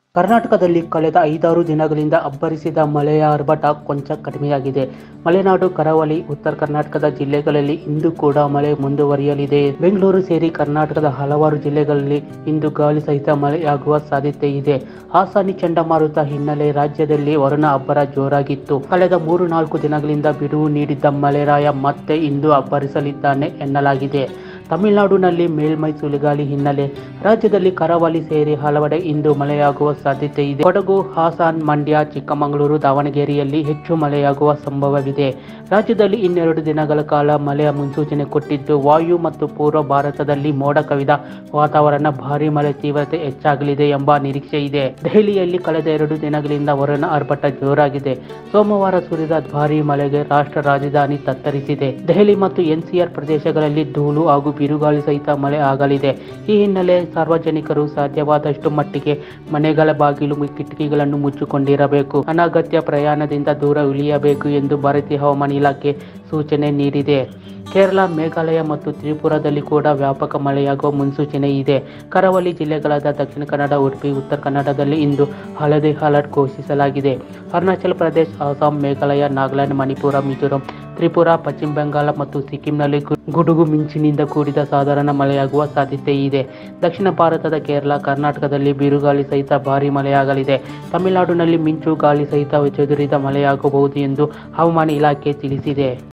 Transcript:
ಕರ್ನಾಟಕದಲ್ಲಿ ಕಳೆದ ಐದಾರು ದಿನಗಳಿಂದ ಅಬ್ಬರಿಸಿದ ಮಳೆಯ ಆರ್ಭಟ ಕೊಂಚ ಕಡಿಮೆಯಾಗಿದೆ ಮಲೆನಾಡು ಕರಾವಳಿ ಉತ್ತರ ಕರ್ನಾಟಕದ ಜಿಲ್ಲೆಗಳಲ್ಲಿ ಇಂದು ಕೂಡ ಮಳೆ ಮುಂದುವರಿಯಲಿದೆ ಬೆಂಗಳೂರು ಸೇರಿ ಕರ್ನಾಟಕದ ಹಲವಾರು ಜಿಲ್ಲೆಗಳಲ್ಲಿ ಇಂದು ಗಾಳಿ ಸಹಿತ ಮಳೆಯಾಗುವ ಸಾಧ್ಯತೆ ಇದೆ ಹಾಸಾನಿ ಚಂಡಮಾರುತ ಹಿನ್ನೆಲೆ ರಾಜ್ಯದಲ್ಲಿ ವರುಣ ಅಬ್ಬರ ಜೋರಾಗಿತ್ತು ಕಳೆದ ಮೂರು ನಾಲ್ಕು ದಿನಗಳಿಂದ ಬಿಡುವು ನೀಡಿದ್ದ ಮಳೆರಾಯ ಮತ್ತೆ ಇಂದು ಅಬ್ಬರಿಸಲಿದ್ದಾನೆ ಎನ್ನಲಾಗಿದೆ ತಮಿಳುನಾಡಿನಲ್ಲಿ ಮೇಲ್ಮೈ ಸುಳಿಗಾಳಿ ಹಿನ್ನೆಲೆ ರಾಜ್ಯದಲ್ಲಿ ಕರಾವಳಿ ಸೇರಿ ಹಲವೆಡೆ ಇಂದು ಮಳೆಯಾಗುವ ಸಾಧ್ಯತೆ ಇದೆ ಕೊಡಗು ಹಾಸನ್ ಮಂಡ್ಯ ಚಿಕ್ಕಮಗಳೂರು ದಾವಣಗೆರೆಯಲ್ಲಿ ಹೆಚ್ಚು ಮಳೆಯಾಗುವ ಸಂಭವವಿದೆ ರಾಜ್ಯದಲ್ಲಿ ಇನ್ನೆರಡು ದಿನಗಳ ಕಾಲ ಮಳೆಯ ಮುನ್ಸೂಚನೆ ಕೊಟ್ಟಿದ್ದು ವಾಯು ಮತ್ತು ಪೂರ್ವ ಭಾರತದಲ್ಲಿ ಮೋಡ ಕವಿದ ವಾತಾವರಣ ಭಾರೀ ಮಳೆ ತೀವ್ರತೆ ಹೆಚ್ಚಾಗಲಿದೆ ಎಂಬ ನಿರೀಕ್ಷೆ ಇದೆ ದೆಹಲಿಯಲ್ಲಿ ಕಳೆದ ಎರಡು ದಿನಗಳಿಂದ ವರುಣ ಆರ್ಭಟ ಜೋರಾಗಿದೆ ಸೋಮವಾರ ಸುರಿದ ಭಾರೀ ಮಳೆಗೆ ರಾಷ್ಟ್ರ ರಾಜಧಾನಿ ತತ್ತರಿಸಿದೆ ದೆಹಲಿ ಮತ್ತು ಎನ್ಸಿಆರ್ ಪ್ರದೇಶಗಳಲ್ಲಿ ಧೂಳು ಹಾಗೂ ಬಿರುಗಾಳಿ ಸಹಿತ ಮಳೆ ಆಗಲಿದೆ ಈ ಹಿನ್ನೆಲೆ ಸಾರ್ವಜನಿಕರು ಸಾಧ್ಯವಾದಷ್ಟು ಮಟ್ಟಿಗೆ ಮನೆಗಳ ಬಾಗಿಲು ಮತ್ತು ಕಿಟಕಿಗಳನ್ನು ಮುಚ್ಚಿಕೊಂಡಿರಬೇಕು ಅನಗತ್ಯ ಪ್ರಯಾಣದಿಂದ ದೂರ ಉಳಿಯಬೇಕು ಎಂದು ಭಾರತೀಯ ಹವಾಮಾನ ಇಲಾಖೆ ಸೂಚನೆ ನೀಡಿದೆ ಕೇರಳ ಮೇಘಾಲಯ ಮತ್ತು ತ್ರಿಪುರಾದಲ್ಲಿ ಕೂಡ ವ್ಯಾಪಕ ಮಳೆಯಾಗುವ ಮುನ್ಸೂಚನೆ ಇದೆ ಕರಾವಳಿ ಜಿಲ್ಲೆಗಳಾದ ದಕ್ಷಿಣ ಕನ್ನಡ ಉಡುಪಿ ಉತ್ತರ ಕನ್ನಡದಲ್ಲಿ ಇಂದು ಹಳದಿ ಅಲರ್ಟ್ ಘೋಷಿಸಲಾಗಿದೆ ಅರುಣಾಚಲ ಪ್ರದೇಶ ಅಸ್ಸಾಂ ಮೇಘಾಲಯ ನಾಗಾಲ್ಯಾಂಡ್ ಮಣಿಪುರ ಮಿಜೋರಾಂ ತ್ರಿಪುರಾ ಪಶ್ಚಿಮ ಬಂಗಾಳ ಮತ್ತು ಸಿಕ್ಕಿಂನಲ್ಲಿ ಗು- ಗುಡುಗು ಮಿಂಚಿನಿಂದ ಕೂಡಿದ ಸಾಧಾರಣ ಮಳೆಯಾಗುವ ಸಾಧ್ಯತೆ ಇದೆ ದಕ್ಷಿಣ ಭಾರತದ ಕೇರಳ ಕರ್ನಾಟಕದಲ್ಲಿ ಬಿರುಗಾಳಿ ಸಹಿತ ಭಾರೀ ಮಳೆಯಾಗಲಿದೆ ತಮಿಳುನಾಡಿನಲ್ಲಿ ಮಿಂಚು ಗಾಳಿ ಸಹಿತ ಚದುರಿದ ಮಳೆಯಾಗಬಹುದು ಎಂದು ಹವಾಮಾನ ಇಲಾಖೆ ತಿಳಿಸಿದೆ